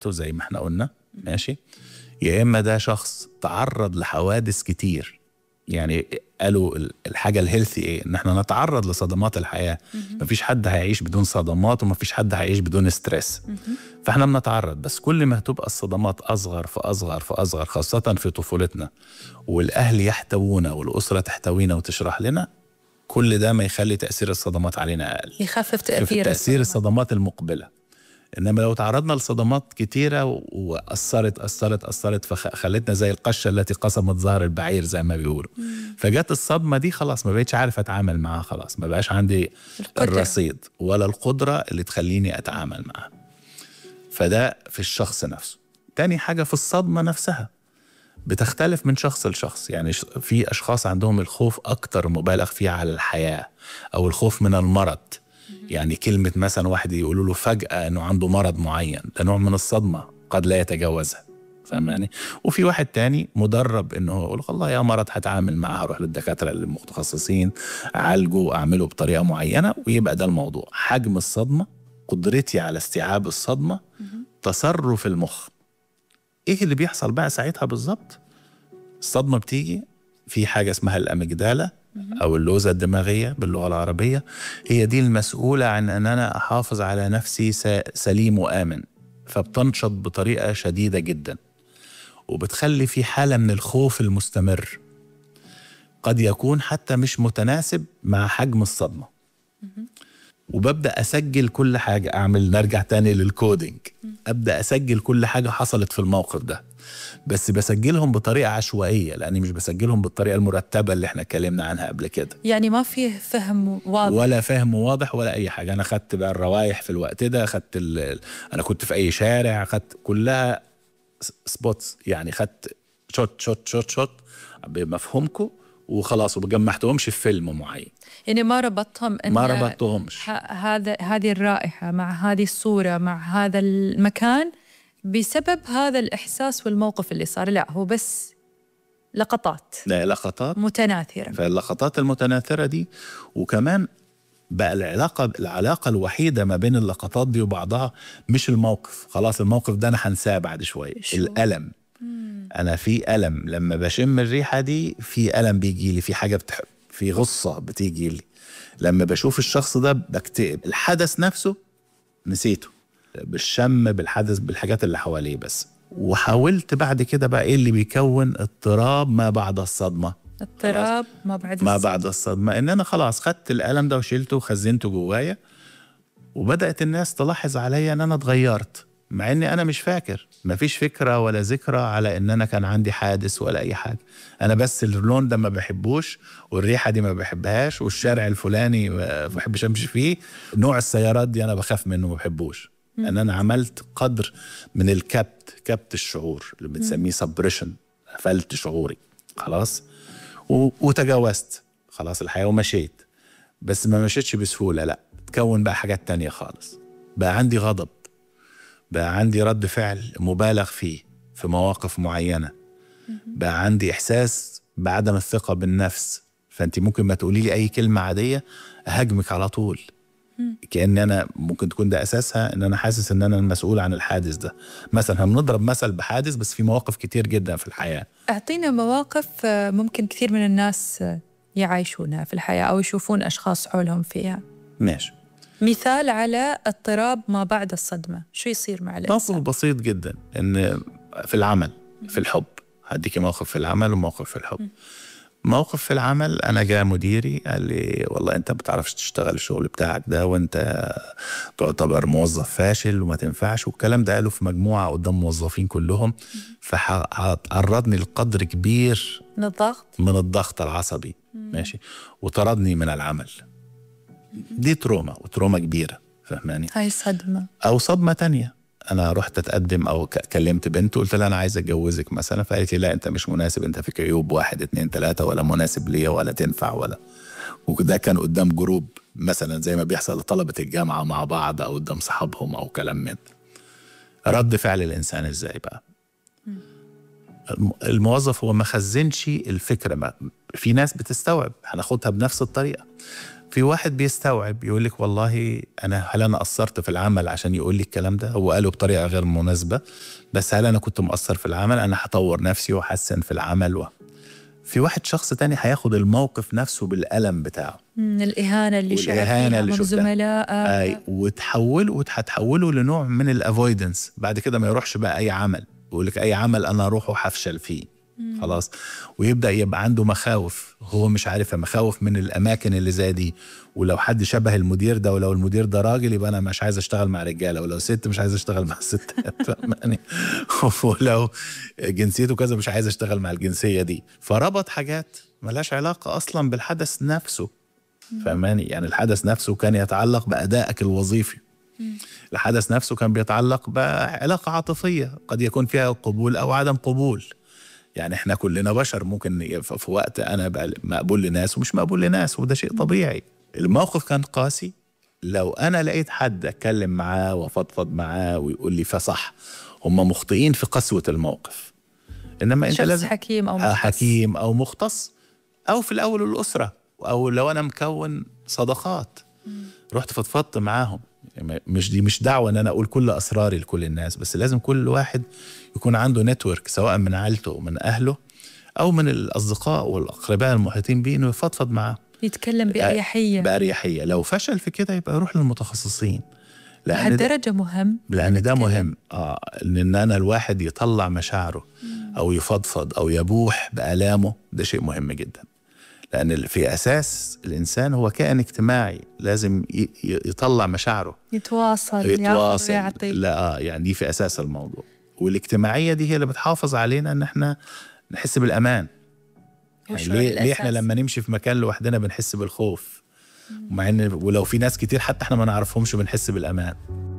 زي ما احنا قلنا ماشي يا اما ده شخص تعرض لحوادث كتير يعني قالوا الحاجه الهيلثي ايه ان احنا نتعرض لصدمات الحياه مفيش حد هيعيش بدون صدمات ومفيش حد هيعيش بدون ستريس فاحنا بنتعرض بس كل ما هتبقى الصدمات اصغر فاصغر فاصغر خاصه في طفولتنا والاهل يحتوونا والاسره تحتوينا وتشرح لنا كل ده ما يخلي تاثير الصدمات علينا اقل يخفف تاثير تاثير الصدمات. الصدمات المقبله انما لو تعرضنا لصدمات كتيره واثرت اثرت اثرت فخلتنا زي القشه التي قسمت ظهر البعير زي ما بيقولوا فجت الصدمه دي خلاص ما بقتش عارف اتعامل معاها خلاص ما بقاش عندي القدرة. الرصيد ولا القدره اللي تخليني اتعامل معاها فده في الشخص نفسه تاني حاجه في الصدمه نفسها بتختلف من شخص لشخص يعني ش- في اشخاص عندهم الخوف اكتر مبالغ فيه على الحياه او الخوف من المرض يعني كلمه مثلا واحد يقولوا له فجاه انه عنده مرض معين ده نوع من الصدمه قد لا يتجاوزها فاهماني وفي واحد تاني مدرب انه هو يقول والله يا مرض هتعامل معاه اروح للدكاتره المتخصصين اعالجه اعمله بطريقه معينه ويبقى ده الموضوع حجم الصدمه قدرتي على استيعاب الصدمه تصرف المخ ايه اللي بيحصل بقى ساعتها بالظبط الصدمه بتيجي في حاجه اسمها الاميجدالا او اللوزه الدماغيه باللغه العربيه هي دي المسؤوله عن ان انا احافظ على نفسي س- سليم وامن فبتنشط بطريقه شديده جدا وبتخلي في حاله من الخوف المستمر قد يكون حتى مش متناسب مع حجم الصدمه وببدا اسجل كل حاجه اعمل نرجع تاني للكودينج ابدا اسجل كل حاجه حصلت في الموقف ده بس بسجلهم بطريقه عشوائيه لاني مش بسجلهم بالطريقه المرتبه اللي احنا اتكلمنا عنها قبل كده يعني ما فيه فهم واضح ولا فهم واضح ولا اي حاجه انا خدت بقى الروايح في الوقت ده خدت ال... انا كنت في اي شارع خدت كلها س- سبوتس يعني خدت شوت شوت شوت شوت بمفهومكم وخلاص وجمعتهمش في فيلم معين يعني ما ربطتهم ان ما ربطتهمش ه- هذا هذه الرائحه مع هذه الصوره مع هذا المكان بسبب هذا الاحساس والموقف اللي صار لا هو بس لقطات لا لقطات متناثره فاللقطات المتناثرة دي وكمان بقى العلاقة العلاقة الوحيدة ما بين اللقطات دي وبعضها مش الموقف خلاص الموقف ده أنا هنساه بعد شوية شو؟ الألم أنا في ألم لما بشم الريحة دي في ألم بيجي لي في حاجة بتح... في غصة بتيجي لي لما بشوف الشخص ده بكتئب الحدث نفسه نسيته بالشم بالحدث بالحاجات اللي حواليه بس وحاولت بعد كده بقى ايه اللي بيكون اضطراب ما بعد الصدمه اضطراب ما بعد ما الص- بعد الصدمة إن أنا خلاص خدت الألم ده وشيلته وخزنته جوايا وبدأت الناس تلاحظ عليا إن أنا اتغيرت مع إني أنا مش فاكر مفيش فكرة ولا ذكرى على إن أنا كان عندي حادث ولا أي حاجة أنا بس اللون ده ما بحبوش والريحة دي ما بحبهاش والشارع الفلاني ما بحبش أمشي فيه نوع السيارات دي أنا بخاف منه ما بحبوش ان انا عملت قدر من الكبت كبت الشعور اللي بنسميه سبريشن قفلت شعوري خلاص و- وتجاوزت خلاص الحياة ومشيت بس ما مشيتش بسهولة لا تكون بقى حاجات تانية خالص بقى عندي غضب بقى عندي رد فعل مبالغ فيه في مواقف معينة بقى عندي إحساس بعدم الثقة بالنفس فأنت ممكن ما تقولي لي أي كلمة عادية أهاجمك على طول كأن أنا ممكن تكون ده أساسها إن أنا حاسس إن أنا المسؤول عن الحادث ده مثلا هنضرب مثل بحادث بس في مواقف كتير جدا في الحياة اعطينا مواقف آه، ممكن كثير من الناس آه، يعيشونها في الحياه او يشوفون اشخاص حولهم فيها ماشي مثال على اضطراب ما بعد الصدمه شو يصير مع موقف الانسان بسيط جدا ان في العمل في الحب هديكي موقف في العمل وموقف في الحب موقف في العمل انا جاء مديري قال لي والله انت ما بتعرفش تشتغل الشغل بتاعك ده وانت تعتبر موظف فاشل وما تنفعش والكلام ده قاله في مجموعه قدام موظفين كلهم فعرضني لقدر كبير من الضغط من الضغط العصبي ماشي وطردني من العمل دي تروما وتروما كبيره فهماني هاي صدمه او صدمه تانية انا رحت اتقدم او ك- كلمت بنت قلت لها انا عايز اتجوزك مثلا فقالت لي لا انت مش مناسب انت فيك عيوب واحد اتنين تلاته ولا مناسب ليا ولا تنفع ولا وده كان قدام جروب مثلا زي ما بيحصل لطلبه الجامعه مع بعض او قدام صحابهم او كلام من ده. رد فعل الانسان ازاي بقى الم- الموظف هو ما خزنش الفكره ما في ناس بتستوعب هناخدها بنفس الطريقه في واحد بيستوعب يقول لك والله انا هل انا قصرت في العمل عشان يقول لي الكلام ده هو قاله بطريقه غير مناسبه بس هل انا كنت مقصر في العمل انا هطور نفسي واحسن في العمل و... في واحد شخص تاني هياخد الموقف نفسه بالألم بتاعه من الإهانة اللي شعر والإهانة فيها اللي من شفتها. زملائه أي وتحوله وهتحوله لنوع من الافويدنس بعد كده ما يروحش بقى اي عمل يقول لك اي عمل انا اروح وهفشل فيه خلاص ويبدا يبقى عنده مخاوف هو مش عارفها مخاوف من الاماكن اللي زي دي ولو حد شبه المدير ده ولو المدير ده راجل يبقى انا مش عايز اشتغل مع رجاله ولو ست مش عايز اشتغل مع ستات فاهماني ولو جنسيته كذا مش عايز اشتغل مع الجنسيه دي فربط حاجات ملهاش علاقه اصلا بالحدث نفسه فاهماني يعني الحدث نفسه كان يتعلق بادائك الوظيفي الحدث نفسه كان بيتعلق بعلاقه عاطفيه قد يكون فيها قبول او عدم قبول يعني احنا كلنا بشر ممكن ي- ف- في وقت انا بقى مقبول لناس ومش مقبول لناس وده شيء طبيعي الموقف كان قاسي لو انا لقيت حد اتكلم معاه وافضفض معاه ويقول لي فصح هم مخطئين في قسوه الموقف انما انت شخص لازم حكيم أو آه، مختص. حكيم او مختص او في الاول الاسره او لو انا مكون صداقات رحت فضفضت معاهم يعني مش دي مش دعوه ان انا اقول كل اسراري لكل الناس بس لازم كل واحد يكون عنده نتورك سواء من عائلته ومن اهله او من الاصدقاء والاقرباء المحيطين بيه انه يفضفض معاه يتكلم بأريحية باريحيه لو فشل في كده يبقى يروح للمتخصصين لان ده, لهالدرجة مهم لان ده نتكلم. مهم اه ان انا الواحد يطلع مشاعره او يفضفض او يبوح بالامه ده شيء مهم جدا لان في اساس الانسان هو كائن اجتماعي لازم ي- ي- يطلع مشاعره يتواصل ياخذ يتواصل ويعطي لا آه يعني دي في اساس الموضوع والاجتماعيه دي هي اللي بتحافظ علينا ان احنا نحس بالامان يعني وشعور ليه, ليه احنا الأساس. لما نمشي في مكان لوحدنا بنحس بالخوف مع ان ولو في ناس كتير حتى احنا ما نعرفهمش بنحس بالامان